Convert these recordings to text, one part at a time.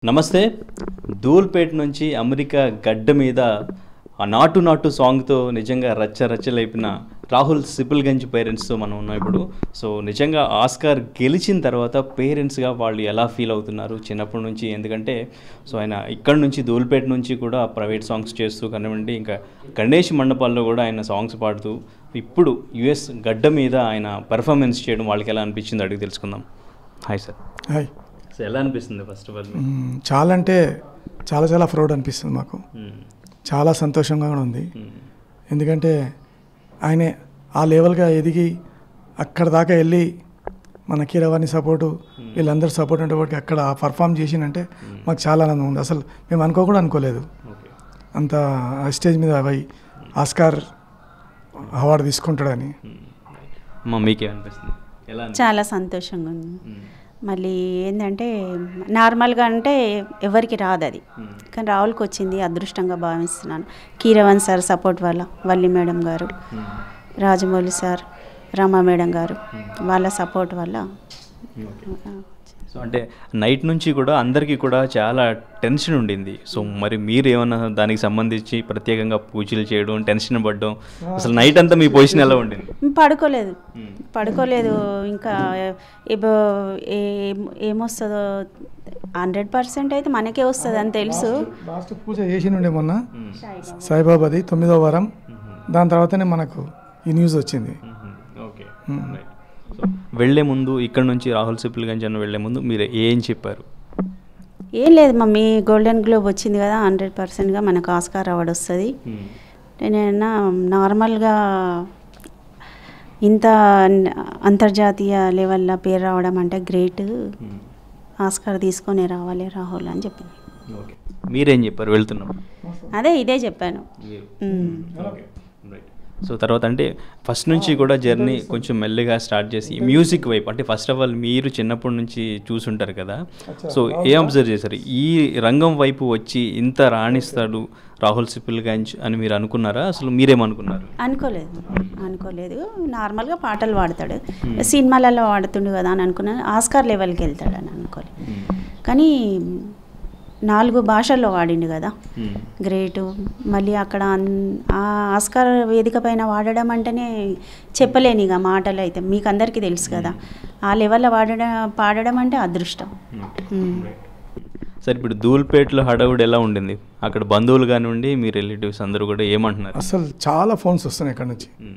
నమస్తే ధూల్పేట్ నుంచి అమెరికా గడ్డ మీద ఆ నాటు నాటు సాంగ్తో నిజంగా రచ్చ రచ్చలేపిన రాహుల్ సిపుల్గంజ్ పేరెంట్స్తో మనం ఉన్నాం ఇప్పుడు సో నిజంగా ఆస్కార్ గెలిచిన తర్వాత పేరెంట్స్గా వాళ్ళు ఎలా ఫీల్ అవుతున్నారు చిన్నప్పటి నుంచి ఎందుకంటే సో ఆయన ఇక్కడ నుంచి ధూల్పేట్ నుంచి కూడా ప్రైవేట్ సాంగ్స్ చేస్తూ కనివ్వండి ఇంకా గణేష్ మండపాల్లో కూడా ఆయన సాంగ్స్ పాడుతూ ఇప్పుడు యుఎస్ గడ్డ మీద ఆయన పెర్ఫార్మెన్స్ చేయడం వాళ్ళకి ఎలా అనిపించిందో అడిగి తెలుసుకుందాం హాయ్ సార్ హాయ్ సో ఎలా అనిపిస్తుంది ఫస్ట్ ఆఫ్ ఆల్ మ్మ్, చాలా అంటే చాలా చాలా ప్రౌడ్ అనిపిస్తుంది మాకు చాలా సంతోషంగా కూడా ఉంది ఎందుకంటే ఆయనే ఆ లెవెల్గా ఎదిగి అక్కడ దాకా వెళ్ళి మన కీరవాణి సపోర్టు వీళ్ళందరూ సపోర్ట్ ఉండేవాడికి అక్కడ పర్ఫామ్ చేసినంటే మాకు చాలా ఆనందం ఉంది అసలు మేము అనుకో కూడా అనుకోలేదు ఓకే అంత ఆ స్టేజ్ మీద పోయి ఆస్కార్ అవార్డు తీసుకుంటాడని అమ్మ మీకే అనిపిస్తుంది ఎలా అనిపిస్తుంది? చాలా సంతోషంగా ఉంది మ్మ్. మళ్ళీ ఏంటంటే నార్మల్గా అంటే ఎవరికి రాదు అది మ్మ్. కానీ రాహుల్కి వచ్చింది అదృష్టంగా భావిస్తున్నాను కీరవన్ సార్ సపోర్ట్ వల్ల వల్లి మేడం గారు మ్మ్. రాజమౌళి సార్ రమా మేడం గారు వాళ్ళ సపోర్ట్ వల్ల సో అంటే నైట్ నుంచి కూడా అందరికీ కూడా చాలా టెన్షన్ ఉండింది సో మరి మీరు ఏమన్నా దానికి సంబంధించి ప్రత్యేకంగా పూజలు చేయడం టెన్షన్ పడడం అసలు నైట్ అంతా మీ పొజిషన్ ఎలా ఉండింది పడుకోలేదు మ్మ్. పడుకోలేదు ఇంకా ఇప్పుడు ఏ- ఏమొస్తుందో హండ్రెడ్ పర్సెంట్ అయితే మనకే వస్తుంది అని తెలుసు లాస్ట్ పూజ చేసినుండే మొన్న సాయిబాబాది తొమ్మిదో వారం దాని తర్వాతనే మనకు ఈ న్యూస్ వచ్చింది ఓకే సో వెళ్ళే ముందు ఇక్కడ నుంచి రాహుల్ సిప్పిల్గంజ్ అని వెళ్ళే ముందు మీరు ఏం చెప్పారు ఏం లేదు మమ్మీ గోల్డెన్ గ్లోబ్ వచ్చింది కదా హండ్రెడ్ పర్సెంట్గా మనకు ఆస్కార్ అవార్డు వస్తుంది నేనైనా నార్మల్గా ఇంత అంతర్జాతీయ లెవెల్లో పేరు రావడం అంటే గ్రేట్ ఆస్కార్ తీసుకొని రావాలి రాహుల్ అని చెప్పింది ఓకే మీరేం చెప్పారు వెళ్తున్నాం అదే ఇదే చెప్పాను మ్మ్. సో తర్వాత అంటే ఫస్ట్ నుంచి కూడా జర్నీ కొంచెం మెల్లిగా స్టార్ట్ చేసి మ్యూజిక్ వైపు అంటే ఫస్ట్ ఆఫ్ ఆల్ మీరు చిన్నప్పటి నుంచి చూసుంటారు కదా సో ఏ అబ్జర్వ్ చేశారు ఈ రంగం వైపు వచ్చి ఇంత రాణిస్తాడు రాహుల్ సిపిల్గంజ్ అని మీరు అనుకున్నారా అసలు మీరేమనుకున్నారు అనుకోలేదు అనుకోలేదు నార్మల్గా పాటలు పాడతాడు సినిమాలలో వాడుతుండు కదా అని అనుకున్నాను ఆస్కార్ లెవెల్కి వెళ్తాడు అని అనుకోలేదు కానీ నాలుగు భాషల్లో వాడిండు కదా గ్రేటు మళ్ళీ అక్కడ అన్- ఆ ఆస్కార్ వేదిక పైన వాడడం అంటేనే చెప్పలేను ఇక మాటలు అయితే మీకు అందరికీ తెలుసు కదా ఆ లెవెల్లో వాడడం పాడడం అంటే అదృష్టం మ్మ్. సరే ఇప్పుడు ధూల్పేటలో హడావుడి ఎలా ఉండింది అక్కడ బంధువులు కానివ్వండి మీ రిలేటివ్స్ అందరూ కూడా ఏమంటున్నారు అసలు చాలా ఫోన్స్ వస్తున్నాయి ఇక్కడ నుంచి మ్మ్.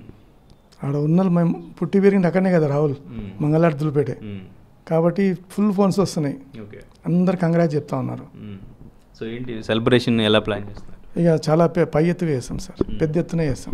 ఆడ ఉన్న మేము పుట్టి పెరిగింది అక్కడనే కదా రాహుల్ మ్మ్. మంగళారు దులిపేటే మ్మ్. కాబట్టి ఫుల్ ఫోన్స్ వస్తున్నాయి ఓకే అందరు కంగ్రాట్ చెప్తా ఉన్నారు మ్మ్. సో ఏంటి సెలబ్రేషన్ ఎలా ప్లాన్ చేస్తున్నారు ఇక చాలా పె- పై ఎత్తుగా చేస్తాం సార్ పెద్ద ఎత్తున చేస్తాం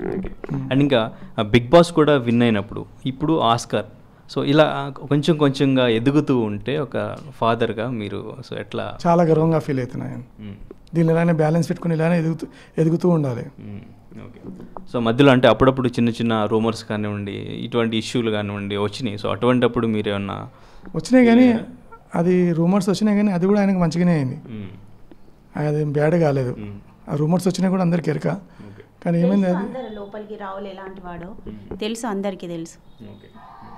అండ్ ఇంకా బిగ్ బాస్ కూడా విన్ అయినప్పుడు ఇప్పుడు ఆస్కార్ సో ఇలా కొంచెం కొంచెంగా ఎదుగుతూ ఉంటే ఒక ఫాదర్గా మీరు సో ఎట్లా చాలా గర్వంగా ఫీల్ అవుతున్నాను మ్మ్. దీన్ని ఇలానే బ్యాలెన్స్ పెట్టుకుని ఇలానే ఎదుగుతూ ఎదుగుతూ ఉండాలి మ్మ్. ఓకే సో మధ్యలో అంటే అప్పుడప్పుడు చిన్న చిన్న రూమర్స్ కానివ్వండి ఇటువంటి ఇష్యూలు కానివ్వండి వచ్చినాయి సో అటువంటప్పుడు మీరు ఏమన్నా వచ్చినాయి కానీ అది రూమర్స్ వచ్చినాయి కానీ అది కూడా ఆయనకు మంచిగానే అయింది మ్మ్. అది బ్యాడ్ కాలేదు మ్మ్. ఆ రూమర్స్ వచ్చినాయి కూడా అందరికి ఎరక ఓకే కానీ ఏమైంది తెలుసు అది అందరు లోపలికి రావులు ఎలాంటి వాడో తెలుసు అందరికీ తెలుసు ఓకే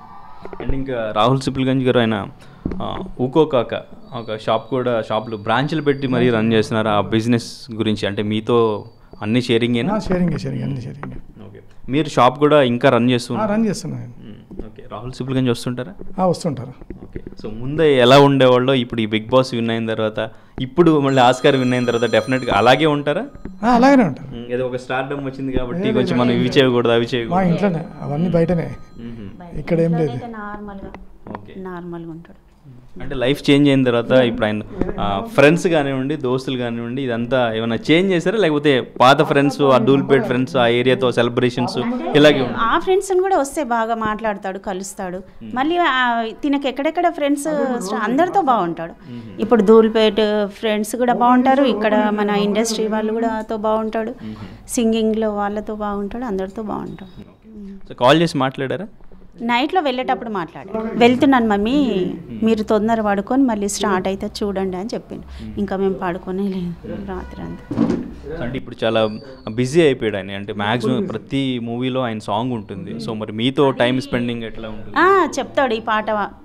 అండ్ ఇంకా రాహుల్ సిపిల్గంజ్ గారు ఆయన ఆ, ఊకో కాక ఒక షాప్ కూడా షాప్లో బ్రాంచ్లు పెట్టి మరీ రన్ చేస్తున్నారు ఆ బిజినెస్ గురించి అంటే మీతో అన్ని షేరింగేనా షేరింగ్ షేరింగ్ అన్ని షేరింగ్ ఓకే మీరు షాప్ కూడా ఇంకా రన్ చేస్తున్నారు రన్ చేస్తున్నాను ఓకే రాహుల్ సిపిల్గంజ్ వస్తుంటారా వస్తుంటారు ఓకే సో ముందే ఎలా ఉండేవాళ్ళో ఇప్పుడు ఈ బిగ్ బాస్ విన్ అయిన తర్వాత ఇప్పుడు మళ్ళీ ఆస్కార్ విన్ అయిన తర్వాత డెఫినెట్గా అలాగే ఉంటారా ఆ, అలాగనే ఉంటారు ఉమ్, ఏదో ఒక స్టార్డమ్ వచ్చింది కాబట్టి కొంచెం మనం ఇవి చేయకూడదు అవి మా చేయకూడదు ఇంట్లోనే అవన్నీ బయటనే మ్మ్. ఇక్కడ ఏం లేదు నార్మల్గా ఓకే నార్మల్గా ఉంటాడు అంటే లైఫ్ చేంజ్ అయిన తర్వాత ఇప్పుడు ఆయన ఫ్రెండ్స్ కానివ్వండి దోస్తులు కానివ్వండి ఇదంతా ఏమైనా చేంజ్ చేశారా లేకపోతే పాత ఫ్రెండ్స్ ఆ డూల్పేట్ ఫ్రెండ్స్ ఆ ఏరియాతో సెలబ్రేషన్స్ ఇలాగే ఉన్నాయి ఆ ఫ్రెండ్స్ కూడా వస్తే బాగా మాట్లాడతాడు కలుస్తాడు మళ్ళీ ఆ తినకి ఎక్కడెక్కడ ఫ్రెండ్స్ అందరితో బాగుంటాడు ఇప్పుడు ధూల్పేట్ ఫ్రెండ్స్ కూడా బాగుంటారు ఇక్కడ మన ఇండస్ట్రీ వాళ్ళు కూడా తో బాగుంటాడు సింగింగ్లో వాళ్ళతో బాగుంటాడు అందరితో బాగుంటాడు సో కాల్ చేసి మాట్లాడారా నైట్లో వెళ్ళేటప్పుడు మాట్లాడాడు వెళ్తున్నాను మమ్మీ మీరు తొందర పడుకొని మళ్ళీ స్టార్ట్ అయితే చూడండి అని చెప్పిండు ఇంకా మేము పడుకోనే లేదు రాత్రి అంతా అంటే ఇప్పుడు చాలా బిజీ అయిపోయాడు ఆయన అంటే మ్యాక్సిమం ప్రతి మూవీలో ఆయన సాంగ్ ఉంటుంది సో మరి మీతో టైం స్పెండింగ్ ఎట్లా ఉంటుంది ఆ, చెప్తాడు ఈ పాట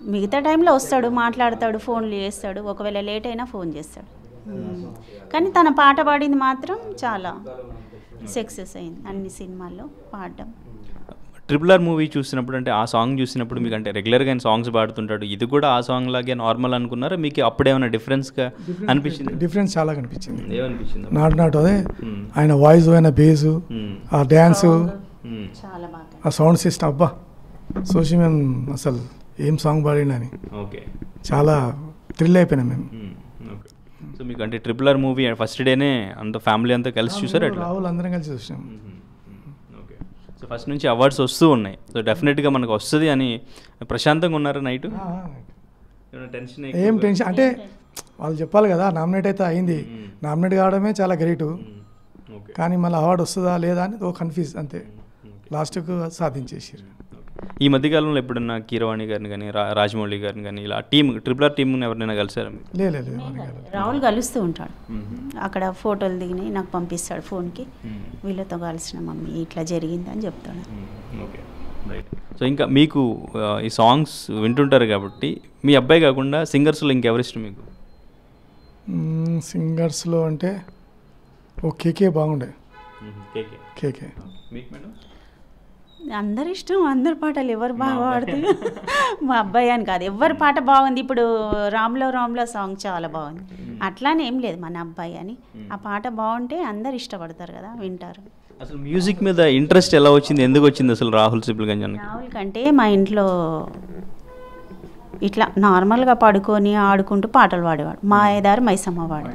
మిగతా టైంలో వస్తాడు మాట్లాడతాడు ఫోన్లు చేస్తాడు ఒకవేళ లేట్ అయినా ఫోన్ చేస్తాడు మ్మ్. కానీ తన పాట పాడింది మాత్రం చాలా సక్సెస్ అయింది అన్ని సినిమాల్లో పాడడం ట్రిపుల్ ఆర్ మూవీ చూసినప్పుడు అంటే ఆ సాంగ్ చూసినప్పుడు మీకు అంటే రెగ్యులర్గా ఆయన సాంగ్స్ పాడుతుంటాడు ఇది కూడా ఆ సాంగ్ లాగే నార్మల్ అనుకున్నారా మీకు అప్పుడేమైనా డిఫరెన్స్గా అనిపించింది డిఫరెన్స్ చాలా కనిపించింది ఏమనిపించింది నాటు నాటు అదే మ్మ్. ఆయన వాయిస్ ఆయన బేసు మ్మ్. ఆ డ్యాన్సు మ్మ్. చాలా బాగా ఆ సౌండ్ సిస్టమ్ అబ్బా సోషి మేము అసలు ఏం సాంగ్ పాడిండని ఓకే చాలా థ్రిల్ అయిపోయినాం మేము మ్మ్. ఓకే సో మీకు అంటే ట్రిపుల్ ఆర్ మూవీ ఫస్ట్ డేనే అంత ఫ్యామిలీ అంతా కలిసి చూసారు అట్లా రాహుల్ అందరం కలిసి చూసినాం ఓకే సో ఫస్ట్ నుంచి అవార్డ్స్ వస్తూ ఉన్నాయి సో డెఫినెట్గా మనకు వస్తుంది అని ప్రశాంతంగా ఉన్నారా నైట్ ఆ, టెన్షన్ ఏం టెన్షన్ అంటే వాళ్ళు చెప్పాలి కదా నామినేట్ అయితే అయింది మ్మ్. నామినేట్ కావడమే చాలా గ్రేటు ఓకే కానీ మళ్ళీ అవార్డు వస్తుందా లేదా అని ఓ కన్ఫ్యూజ్ అంతే లాస్ట్కు సాధించేసారు ఈ మధ్యకాలంలో ఎప్పుడన్నా కీరవాణి గారిని కానీ రా రాజమౌళి గారిని కానీ ఇలా టీం ట్రిపుల్ ఆర్ టీంని ఎవరినైనా కలిసారా మీరు లే లే, లేదు మనకి కాదు. రాహుల్ కలుస్తూ ఉంటాడు అక్కడ ఫోటోలు దిగినాయి నాకు పంపిస్తాడు ఫోన్కి వీళ్ళతో కలిసిన మమ్మీ ఇట్లా జరిగింది అని చెప్తాడు ఓకే రైట్ సో ఇంకా మీకు ఆ, ఈ సాంగ్స్ వింటుంటారు కాబట్టి మీ అబ్బాయి కాకుండా సింగర్స్లో ఇంకెవరు ఇష్టం మీకు మ్మ్, సింగర్స్లో అంటే ఓ కేకే బాగుండే కేకే కేకే మీకు మేడం అందరి ఇష్టం అందరి పాటలు ఎవరు బాగా పాడుతుంది మా అబ్బాయి అని కాదు ఎవరి పాట బాగుంది ఇప్పుడు రామ్లో రామ్లో సాంగ్ చాలా బాగుంది అట్లానే ఏం లేదు మన అబ్బాయి అని ఆ పాట బాగుంటే అందరు ఇష్టపడతారు కదా వింటారు అసలు మ్యూజిక్ మీద ఇంట్రెస్ట్ ఎలా వచ్చింది ఎందుకు వచ్చింది అసలు రాహుల్ సిబుల్ గంజానికి రాహుల్ కంటే మా ఇంట్లో ఇట్లా నార్మల్గా పడుకొని ఆడుకుంటూ పాటలు పాడేవాడు మా ఐదారు మైసమ్మ వాడు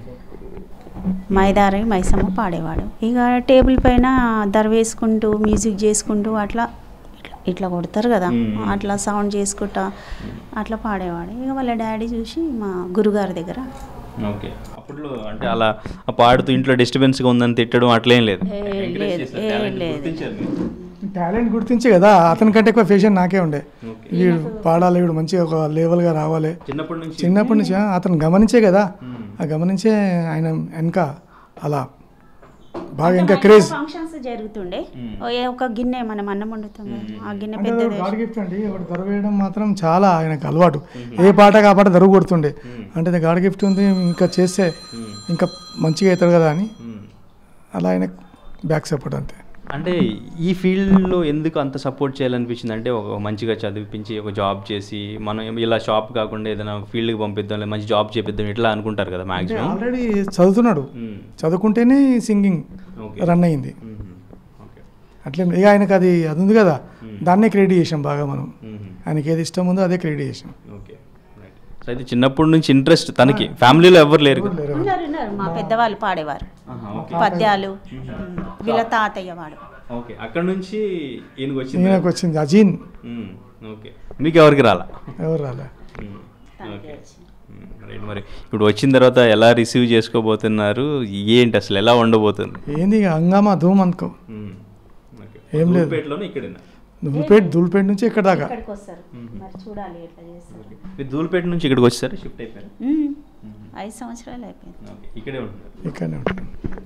మైదారి మైసమ్మ పాడేవాడు ఇక టేబుల్ పైన దర వేసుకుంటూ మ్యూజిక్ చేసుకుంటూ అట్లా ఇట్లా ఇట్లా కొడతారు కదా మ్మ్. అట్లా సౌండ్ చేసుకుంటా అట్లా పాడేవాడు ఇక వాళ్ళ డాడీ చూసి మా గురుగారి దగ్గర ఓకే అప్పట్లో అంటే అలా ఆ పాడుతూ ఇంట్లో డిస్టర్బెన్స్గా ఉందని తిట్టడం అట్లేం లేదు ఏ Encourage లేదు, చేస్తారు, ఏ talent లేదు. గుర్తించారు మీరు. టాలెంట్ గుర్తించే కదా అతని కంటే ఎక్కువ ఫ్యాషన్ నాకే ఉండే ఓకే. వీడు పాడాలి వీడు మంచిగా ఒక లెవెల్గా రావాలి చిన్నప్పటి నుంచి చిన్నప్పటి నుంచి ఆ, అతను గమనించే కదా మ్మ్. ఆ గమనించే ఆయన వెనక అలా బాగా ఇంకా క్రేజ్ ఫంక్షన్స్ జరుగుతుండే మ్మ్. ఓ ఏ ఒక గిన్నె మనం అన్నం వండుతాం కదా, ఆ గిన్నె అంటే పెద్దది గాడ్ గిఫ్ట్ అండి ఒకటి దొర వేయడం మాత్రం చాలా ఆయనకు అలవాటు ఏ పాట ఆ పాట దొర కొడుతుండే అంటే ఇది గాడ్ గిఫ్ట్ ఉంది ఇంకా చేస్తే మ్మ్. ఇంకా మంచిగా అవుతాడు కదా అని మ్మ్. అలా ఆయన బ్యాక్ సపోర్ట్ అంతే అంటే ఈ ఫీల్డ్లో ఎందుకు అంత సపోర్ట్ చేయాలనిపించింది అంటే ఒక మంచిగా చదివించి ఒక జాబ్ చేసి మనం ఇలా షాప్ కాకుండా ఏదైనా ఫీల్డ్కి పంపిద్దాం లేదా మంచి జాబ్ చేపిద్దాం ఇట్లా అనుకుంటారు కదా అంటే మ్యాక్సిమం ఆల్రెడీ చదువుతున్నాడు చదువుకుంటేనే సింగింగ్ ఓకే రన్ అయింది ఓకే అట్లే ఇక ఆయనకు అది అది ఉంది కదా దాన్నే క్రియేట్ చేసాం బాగా మనం మ్మ్. ఆయనకి ఏది ఇష్టం ఉందో అదే క్రియేట్ చేసాం ఓకే రైట్ సో అయితే చిన్నప్పటి నుంచి ఇంట్రెస్ట్ తనకి ఫ్యామిలీలో ఎవరు లేరు కదా లేరు. ఉన్నారు ఉన్నారు మా పెద్దవాళ్ళు పాడేవారు ఆహా, ఓకే పద్యాలు మ్మ్. వీళ్ళ తాతయ్య వాడు ఓకే అక్కడ నుంచి ఈయనకు వచ్చింది ఈయనకు వచ్చింది అజీన్ మ్మ్. ఓకే మీకు ఎవరికి రాలా ఎవరు రాలే మ్మ్. ఓకే మ్మ్. రైట్ మరి ఇప్పుడు వచ్చిన తర్వాత ఎలా రిసీవ్ చేసుకోబోతున్నారు ఏంటి అసలు ఎలా ఉండబోతుంది ఏంది ఇక హంగామా ధూమ్ అనుకో మ్మ్. ఓకే ఏం లేదు. ధూళిపేటలోనే ఇక్కడేనా దుల్పేట్ దుల్పేట్ నుంచి ఇక్కడ దాకా ఇక్కడికి వస్తారు మరి చూడాలి ఎట్లా చేస్తారు మీరు ధూళిపేట నుంచి ఇక్కడికి వచ్చారు షిఫ్ట్ అయిపోయారు మ్మ్. ఐదు సంవత్సరాలు అయిపోయింది ఓకే ఇక్కడే ఉంటున్నారు ఇక్కడనే ఉంటాం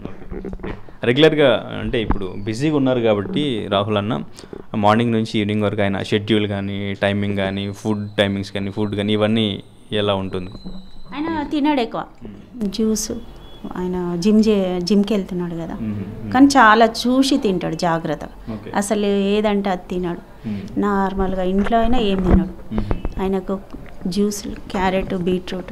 రెగ్యులర్గా అంటే ఇప్పుడు బిజీగా ఉన్నారు కాబట్టి రాహుల్ అన్న మార్నింగ్ నుంచి ఈవినింగ్ వరకు ఆయన షెడ్యూల్ కానీ టైమింగ్ కానీ ఫుడ్ టైమింగ్స్ కానీ ఫుడ్ కానీ ఇవన్నీ ఎలా ఉంటుంది ఆయన తినడు ఎక్కువ జ్యూస్ ఆయన జిమ్ చే జిమ్కి వెళ్తున్నాడు కదా కానీ చాలా చూసి తింటాడు జాగ్రత్తగా ఓకే అసలు ఏదంటే అది తినడు నార్మల్గా ఇంట్లో అయినా ఏం తినడు ఆయనకు జ్యూస్లు క్యారెట్ బీట్రూట్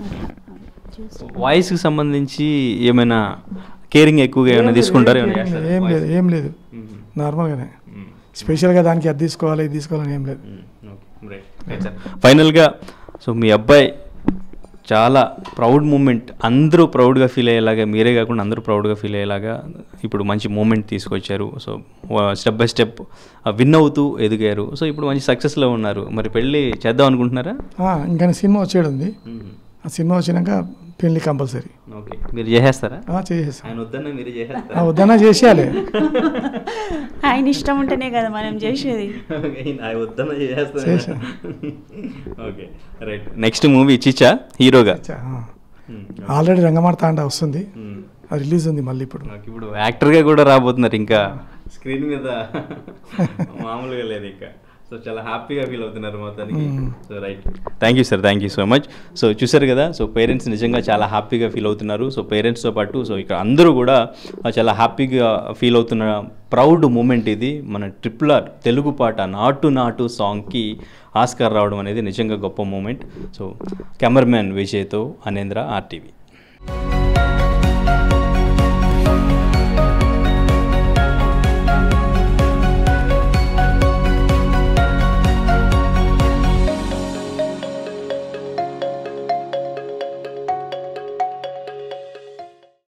జ్యూస్ వాయిస్కి సంబంధించి ఏమైనా కేరింగ్ ఎక్కువగా ఏమైనా తీసుకుంటారా ఏమైనా చేస్తారా? ఏం లేదు ఏం లేదు మ్మ్. నార్మల్గానే మ్మ్. స్పెషల్గా దానికి అది తీసుకోవాలి ఇది తీసుకోవాలని ఏం లేదు ఫైనల్గా సో మీ అబ్బాయి చాలా ప్రౌడ్ మూమెంట్ అందరూ ప్రౌడ్గా ఫీల్ అయ్యేలాగా మీరే కాకుండా అందరూ ప్రౌడ్గా ఫీల్ అయ్యేలాగా ఇప్పుడు మంచి మూమెంట్ తీసుకొచ్చారు so step by step win అవుతూ ఎదిగారు సో ఇప్పుడు మంచి సక్సెస్లో ఉన్నారు మరి పెళ్ళి చేద్దాం అనుకుంటున్నారా ఆ, ఇంకా సినిమా వచ్చేది ఉంది ఆ సినిమా వచ్చినాక పెళ్లి కంపల్సరీ ఓకే మీరు చేసేస్తారా చేసేస్తాం ఆయన వద్దన్నా మీరు ఆ, చేసేస్తారా వద్దన్నా చేసేయాలి ఆయన ఇష్టం ఉంటేనే కదా మనం చేసేది ఆయన వద్దన్నా చేసేస్తారా చేసా. ఓకే రైట్ నెక్స్ట్ మూవీ చిచ్చా హీరోగా చా, ఆ. ఆల్రెడీ రంగమార్తాండ వస్తుంది మ్మ్. అది రిలీజ్ ఉంది మళ్ళీ ఇప్పుడు నాకు ఇప్పుడు యాక్టర్గా కూడా రాబోతున్నారు ఇంకా స్క్రీన్ మీద మామూలుగా లేదు ఇంకా సో చాలా హ్యాపీగా ఫీల్ అవుతున్నారు మొత్తానికి so right thank you sir thank you so much so చూసారు కదా సో పేరెంట్స్ నిజంగా చాలా హ్యాపీగా ఫీల్ అవుతున్నారు సో పేరెంట్స్తో పాటు సో ఇక్కడ అందరూ కూడా ఆ, చాలా హ్యాపీగా ఫీల్ అవుతున్న ప్రౌడ్ మూమెంట్ ఇది మన ట్రిపుల్ ఆర్ తెలుగు పాట నాటు నాటు సాంగ్కి ఆస్కార్ రావడం అనేది నిజంగా గొప్ప మూమెంట్ సో కెమెరామ్యాన్ విజయ్తో అనేంద్ర ఆర్టీవీ